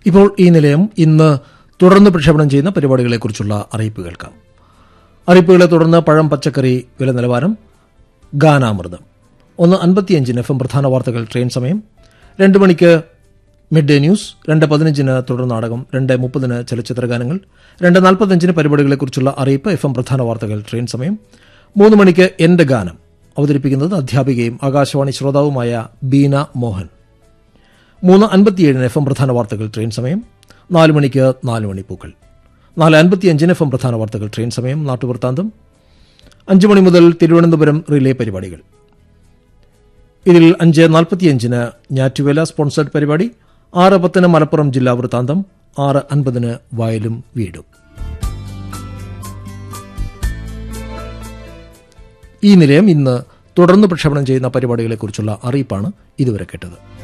ഇപ്പോൾ ഈ നിലയം ഇന്ന് തുടർന്ന് പ്രക്ഷേപണം ചെയ്യുന്ന പരിപാടികളെക്കുറിച്ചുള്ള അറിയിപ്പ് കേൾക്കാം അറിയിപ്പുകളെ തുടർന്ന് പഴം പച്ചക്കറി വില നിലവാരം ഗാനാമൃതം ഒന്ന് അൻപത്തിയഞ്ചിന് എഫ് എം പ്രധാന വാർത്തകൾ ട്രെയിൻ സമയം രണ്ട് മണിക്ക് മിഡ് ഡേ ന്യൂസ് രണ്ട് പതിനഞ്ചിന് തുടർ നാടകം രണ്ട് മുപ്പതിന് ചലച്ചിത്ര ഗാനങ്ങൾ രണ്ട് നാൽപ്പത്തഞ്ചിന് പരിപാടികളെക്കുറിച്ചുള്ള അറിയിപ്പ് എഫ് എം പ്രധാന വാർത്തകൾ ട്രെയിൻ സമയം മൂന്ന് മണിക്ക് എന്റെ ഗാനം അവതരിപ്പിക്കുന്നത് അധ്യാപികയും ആകാശവാണി ശ്രോതാവുമായ ബീന മോഹൻ മൂന്ന് അൻപത്തിയേഴിന് എഫ് എം പ്രധാന വാർത്തകൾ ട്രെയിൻ സമയം നാല് മണിക്ക് നാല് മണിപ്പൂക്കൾ നാല് അൻപത്തിയഞ്ചിന് എഫ് എം പ്രധാന വാർത്തകൾ ട്രെയിൻ സമയം നാട്ടുവൃത്താന്തം അഞ്ച് മണി മുതൽ തിരുവനന്തപുരം റിലേ പരിപാടികൾ ഇതിൽ അഞ്ച് നാൽപ്പത്തിയഞ്ചിന് ഞാറ്റുവേല സ്പോൺസർഡ് പരിപാടി ആറ് പത്തിന് മലപ്പുറം ജില്ലാ വൃത്താന്തം ആറ് അൻപതിന് വയലും വീടും ഈ നിലയം ഇന്ന് തുടർന്ന് പ്രക്ഷേപണം ചെയ്യുന്ന പരിപാടികളെക്കുറിച്ചുള്ള അറിയിപ്പാണ് ഇതുവരെ കേട്ടത്